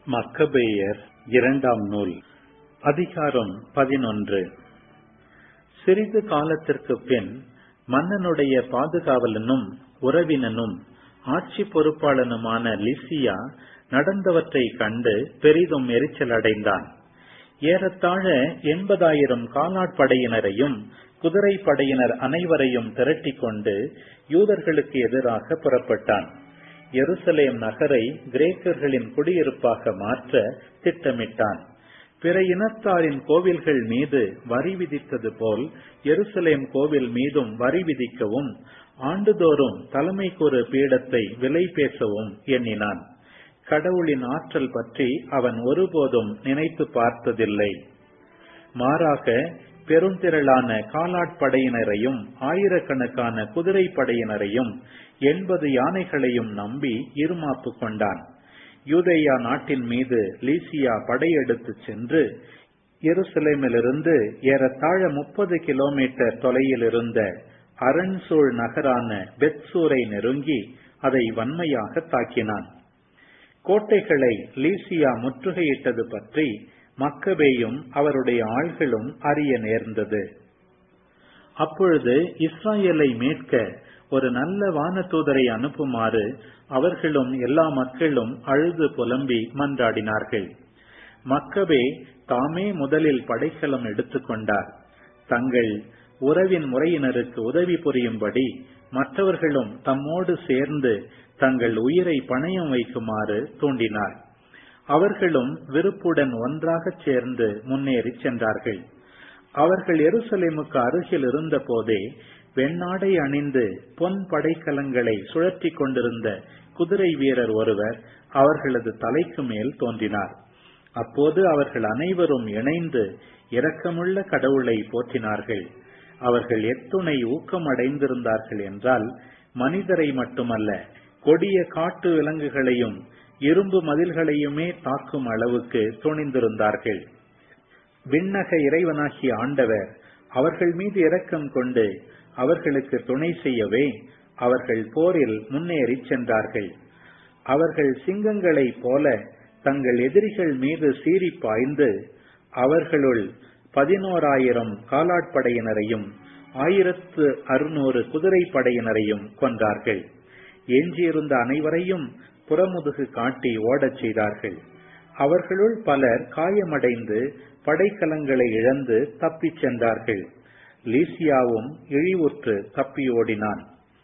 மக்கபேயர் இரண்டாம் நூல் அதிகாரம் பதினொன்று சிறிது காலத்திற்குப் பின் மன்னனுடைய பாதுகாவலனும் உறவினனும் ஆட்சி பொறுப்பாளனுமான லிசியா நடந்தவற்றை கண்டு பெரிதும் எரிச்சல் அடைந்தான் ஏறத்தாழ எண்பதாயிரம் காலாட்படையினரையும் குதிரை படையினர் அனைவரையும் திரட்டிக் கொண்டு யூதர்களுக்கு எதிராக புறப்பட்டான் எருசலேம் நகரை கிரேக்கர்களின் குடியிருப்பாக மாற்ற திட்டமிட்டான் பிற இனத்தாரின் கோவில்கள் மீது வரி விதித்தது போல் எருசலேம் கோவில் மீதும் வரி விதிக்கவும் ஆண்டுதோறும் தலைமைக்குரு பீடத்தை விலை பேசவும் எண்ணினான் கடவுளின் ஆற்றல் பற்றி அவன் ஒருபோதும் நினைத்து பார்த்ததில்லை மாறாக பெருந்திரளான காலாட்படையினரையும் ஆயிரக்கணக்கான குதிரை படையினரையும் எண்பது யானைகளையும் நம்பி இருமாப்பு கொண்டான் யூதேயா நாட்டின் மீது லீசியா படையெடுத்து சென்று எருசலேமிலிருந்து ஏறத்தாழ முப்பது கிலோமீட்டர் தொலையில் இருந்த அரண்சூழ் நகரான பெத்சூரை நெருங்கி அதை வன்மையாக தாக்கினான் கோட்டைகளை லீசியா முற்றுகையிட்டது பற்றி மக்கபேயும் அவருடைய ஆள்களும் அறிய நேர்ந்தது அப்பொழுது இஸ்ராயலை மீட்க ஒரு நல்ல வானதூதரை அனுப்புமாறு அவர்களும் எல்லா மக்களும் அழுது புலம்பி மன்றாடினார்கள் மக்கபே தாமே முதலில் படைக்கலம் எடுத்துக்கொண்டார் தங்கள் உறவின் முறையினருக்கு உதவி புரியும்படி மற்றவர்களும் தம்மோடு சேர்ந்து தங்கள் உயிரை பணயம் வைக்குமாறு தூண்டினார் அவர்களும் விருப்புடன் ஒன்றாக சேர்ந்து முன்னேறி சென்றார்கள் அவர்கள் எருசலேமுக்கு அருகில் இருந்த போதே வெண்ணாடை அணிந்து பொன் படைக்கலங்களை சுழற்றி கொண்டிருந்த குதிரை வீரர் ஒருவர் அவர்களது தலைக்கு மேல் தோன்றினார் அப்போது அவர்கள் அனைவரும் இணைந்து இரக்கமுள்ள கடவுளை போற்றினார்கள் அவர்கள் எத்துணை ஊக்கம் அடைந்திருந்தார்கள் என்றால் மனிதரை மட்டுமல்ல கொடிய காட்டு விலங்குகளையும் இரும்பு மதில்களையுமே தாக்கும் அளவுக்கு துணிந்திருந்தார்கள் விண்ணக இறைவனாகிய ஆண்டவர் அவர்கள் மீது இரக்கம் கொண்டு அவர்களுக்கு துணை செய்யவே அவர்கள் போரில் முன்னேறி சென்றார்கள் அவர்கள் சிங்கங்களைப் போல தங்கள் எதிரிகள் மீது சீறி பாய்ந்து அவர்களுள் பதினோராயிரம் காலாட்படையினரையும் ஆயிரத்து அறுநூறு குதிரை படையினரையும் கொன்றார்கள் எஞ்சியிருந்த அனைவரையும் புறமுதுகு காட்டி ஓடச் செய்தார்கள் அவர்களுள் பலர் காயமடைந்து படைக்கலங்களை இழந்து தப்பிச் சென்றார்கள் லீசியாவும் இழிவுற்று தப்பி ஓடினான்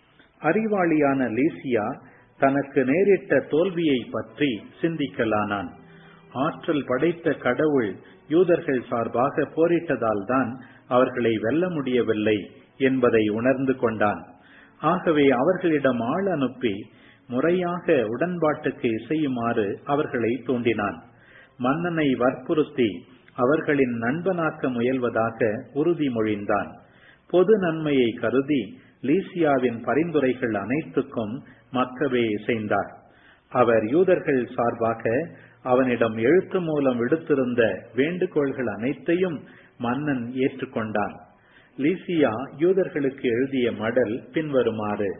அறிவாளியான லீசியா தனக்கு நேரிட்ட தோல்வியை பற்றி சிந்திக்கலானான் ஆற்றல் படைத்த கடவுள் யூதர்கள் சார்பாக போரிட்டதால் தான் அவர்களை வெல்ல முடியவில்லை என்பதை உணர்ந்து கொண்டான் ஆகவே அவர்களிடம் ஆள் அனுப்பி முறையாக உடன்பாட்டுக்கு இசையுமாறு அவர்களை தூண்டினான் மன்னனை வற்புறுத்தி அவர்களின் நண்பனாக்க முயல்வதாக உறுதிமொழிந்தான் பொது நன்மையை கருதி லீசியாவின் பரிந்துரைகள் அனைத்துக்கும் மக்கவே இசைந்தார் அவர் யூதர்கள் சார்பாக அவனிடம் எழுத்து மூலம் விடுத்திருந்த வேண்டுகோள்கள் அனைத்தையும் மன்னன் ஏற்றுக்கொண்டான் லீசியா யூதர்களுக்கு எழுதிய மடல் பின்வருமாறு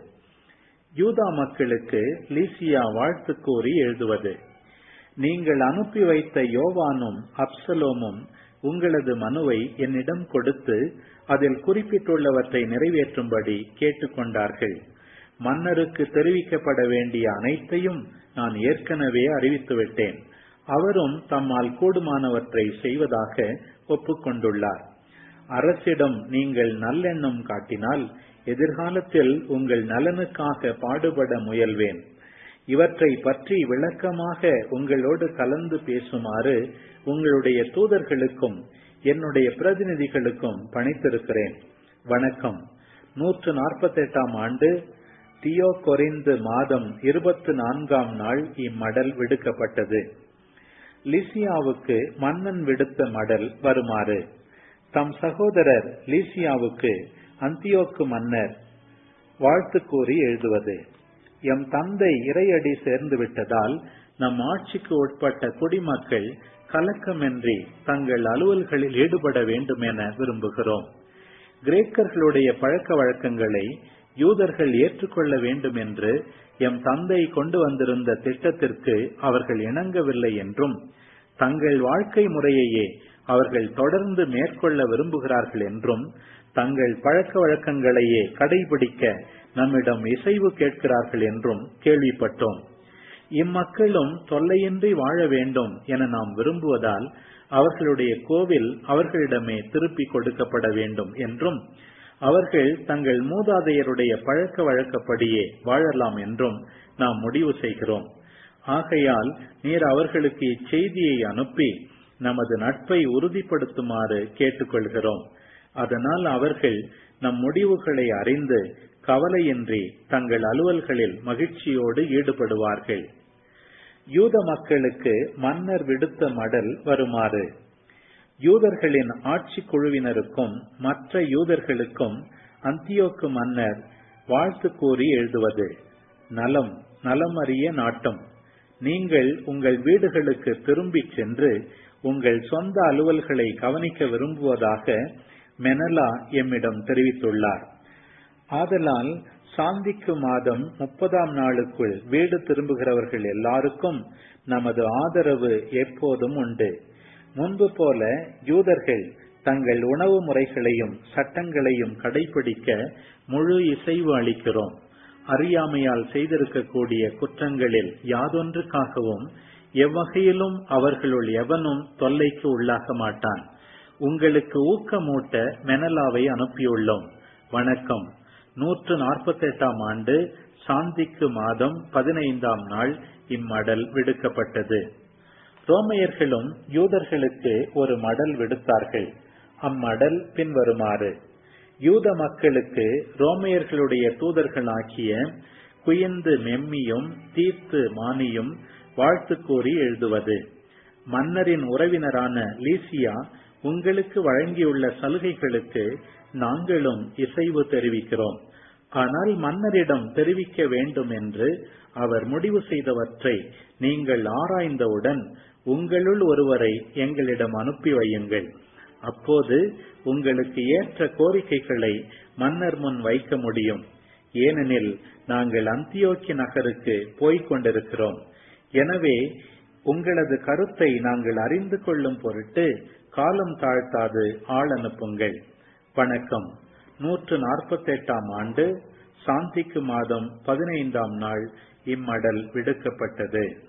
யூதா மக்களுக்கு லீசியா வாழ்த்து கூறி எழுதுவது நீங்கள் அனுப்பி வைத்த யோவானும் அப்சலோமும் உங்களது மனுவை என்னிடம் கொடுத்து அதில் குறிப்பிட்டுள்ளவற்றை நிறைவேற்றும்படி கேட்டுக்கொண்டார்கள் மன்னருக்கு தெரிவிக்கப்பட வேண்டிய அனைத்தையும் நான் ஏற்கனவே அறிவித்துவிட்டேன் அவரும் தம்மால் கூடுமானவற்றை செய்வதாக ஒப்புக்கொண்டுள்ளார் அரசிடம் நீங்கள் நல்லெண்ணம் காட்டினால் எதிர்காலத்தில் உங்கள் நலனுக்காக பாடுபட முயல்வேன் இவற்றை பற்றி விளக்கமாக உங்களோடு கலந்து பேசுமாறு உங்களுடைய தூதர்களுக்கும் என்னுடைய பிரதிநிதிகளுக்கும் பணித்திருக்கிறேன் வணக்கம் நூற்று நாற்பத்தி எட்டாம் ஆண்டு தியோ கொரிந்து மாதம் இருபத்தி நான்காம் நாள் இம்மடல் விடுக்கப்பட்டது லிசியாவுக்கு மன்னன் விடுத்த மடல் வருமாறு தம் சகோதரர் லீசியாவுக்கு அந்தியோக்கு மன்னர் வாழ்த்து கூறி எழுதுவது எம் தந்தை இறையடி சேர்ந்து விட்டதால் நம் ஆட்சிக்கு உட்பட்ட குடிமக்கள் கலக்கமின்றி தங்கள் அலுவல்களில் ஈடுபட வேண்டும் என விரும்புகிறோம் கிரேக்கர்களுடைய பழக்க வழக்கங்களை யூதர்கள் ஏற்றுக்கொள்ள வேண்டும் என்று எம் தந்தை கொண்டு வந்திருந்த திட்டத்திற்கு அவர்கள் இணங்கவில்லை என்றும் தங்கள் வாழ்க்கை முறையையே அவர்கள் தொடர்ந்து மேற்கொள்ள விரும்புகிறார்கள் என்றும் தங்கள் பழக்க வழக்கங்களையே கடைபிடிக்க நம்மிடம் இசைவு கேட்கிறார்கள் என்றும் கேள்விப்பட்டோம் இம்மக்களும் தொல்லையின்றி வாழ வேண்டும் என நாம் விரும்புவதால் அவர்களுடைய கோவில் அவர்களிடமே திருப்பிக் கொடுக்கப்பட வேண்டும் என்றும் அவர்கள் தங்கள் மூதாதையருடைய பழக்க வழக்கப்படியே வாழலாம் என்றும் நாம் முடிவு செய்கிறோம் ஆகையால் நீர் அவர்களுக்கு இச்செய்தியை அனுப்பி நமது நட்பை உறுதிப்படுத்துமாறு கேட்டுக்கொள்கிறோம் அதனால் அவர்கள் நம் முடிவுகளை அறிந்து கவலையின்றி தங்கள் அலுவல்களில் மகிழ்ச்சியோடு ஈடுபடுவார்கள் யூத மக்களுக்கு மன்னர் விடுத்த மடல் வருமாறு யூதர்களின் ஆட்சி குழுவினருக்கும் மற்ற யூதர்களுக்கும் அந்தியோக்கு மன்னர் வாழ்த்து கூறி எழுதுவது நலம் நலமறிய நாட்டம் நீங்கள் உங்கள் வீடுகளுக்கு திரும்பிச் சென்று உங்கள் சொந்த அலுவல்களை கவனிக்க விரும்புவதாக மெனலா எம்மிடம் தெரிவித்துள்ளார் ஆதலால் சாந்திக்கு மாதம் முப்பதாம் நாளுக்குள் வீடு திரும்புகிறவர்கள் எல்லாருக்கும் நமது ஆதரவு எப்போதும் உண்டு முன்பு போல யூதர்கள் தங்கள் உணவு முறைகளையும் சட்டங்களையும் கடைபிடிக்க முழு இசைவு அளிக்கிறோம் அறியாமையால் செய்திருக்கக்கூடிய குற்றங்களில் யாதொன்றுக்காகவும் எவ்வகையிலும் அவர்களுள் எவனும் தொல்லைக்கு உள்ளாக மாட்டான் உங்களுக்கு ஊக்கமூட்ட மெனலாவை அனுப்பியுள்ளோம் வணக்கம் நூற்று நாற்பத்தி எட்டாம் ஆண்டு சாந்திக்கு மாதம் பதினைந்தாம் நாள் இம்மடல் விடுக்கப்பட்டது ரோமையர்களும் யூதர்களுக்கு ஒரு மடல் விடுத்தார்கள் அம்மடல் பின்வருமாறு யூத மக்களுக்கு ரோமையர்களுடைய தூதர்களாக்கிய குயந்து மெம்மியும் தீர்த்து மானியும் வாழ்த்து கூறி எழுதுவது மன்னரின் உறவினரான லீசியா உங்களுக்கு வழங்கியுள்ள சலுகைகளுக்கு நாங்களும் இசைவு தெரிவிக்கிறோம் ஆனால் மன்னரிடம் தெரிவிக்க வேண்டும் என்று அவர் முடிவு செய்தவற்றை நீங்கள் ஆராய்ந்தவுடன் உங்களுள் ஒருவரை எங்களிடம் அனுப்பி வையுங்கள் அப்போது உங்களுக்கு ஏற்ற கோரிக்கைகளை மன்னர் முன் வைக்க முடியும் ஏனெனில் நாங்கள் அந்தியோக்கி நகருக்கு போய்க் கொண்டிருக்கிறோம் எனவே உங்களது கருத்தை நாங்கள் அறிந்து கொள்ளும் பொருட்டு காலம் தாழ்த்தாது ஆள் அனுப்புங்கள் வணக்கம் நூற்று நாற்பத்தி எட்டாம் ஆண்டு சாந்திக்கு மாதம் பதினைந்தாம் நாள் இம்மடல் விடுக்கப்பட்டது